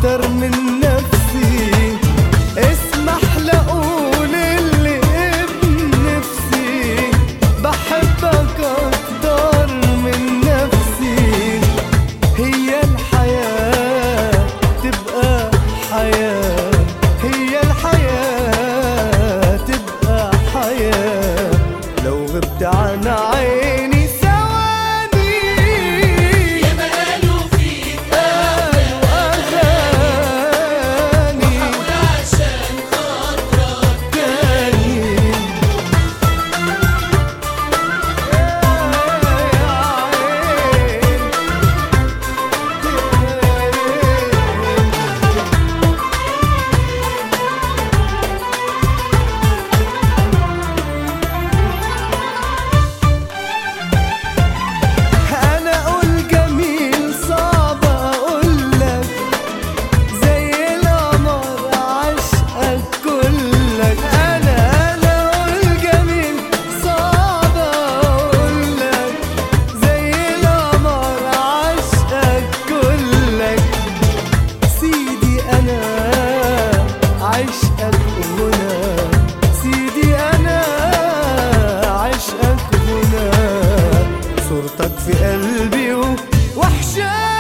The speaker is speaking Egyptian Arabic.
اكتر من نفسي اسمح لأقول اللي بنفسي بحبك اكتر من نفسي هي الحياة تبقى حياة هي الحياة تبقى حياة لو غبت عن عيني ثواني ياما قالوا فيك قالوا أغاني عشان خاطرك تاني يا عين انا اقول جميل صعب اقولك زي القمر عشقك كلك انا انا اقول جميل صعب اقولك زي القمر عشقك كلك سيدي انا عشقك هنا سيدي انا عشقك هنا صورتك في قلبي وحشاني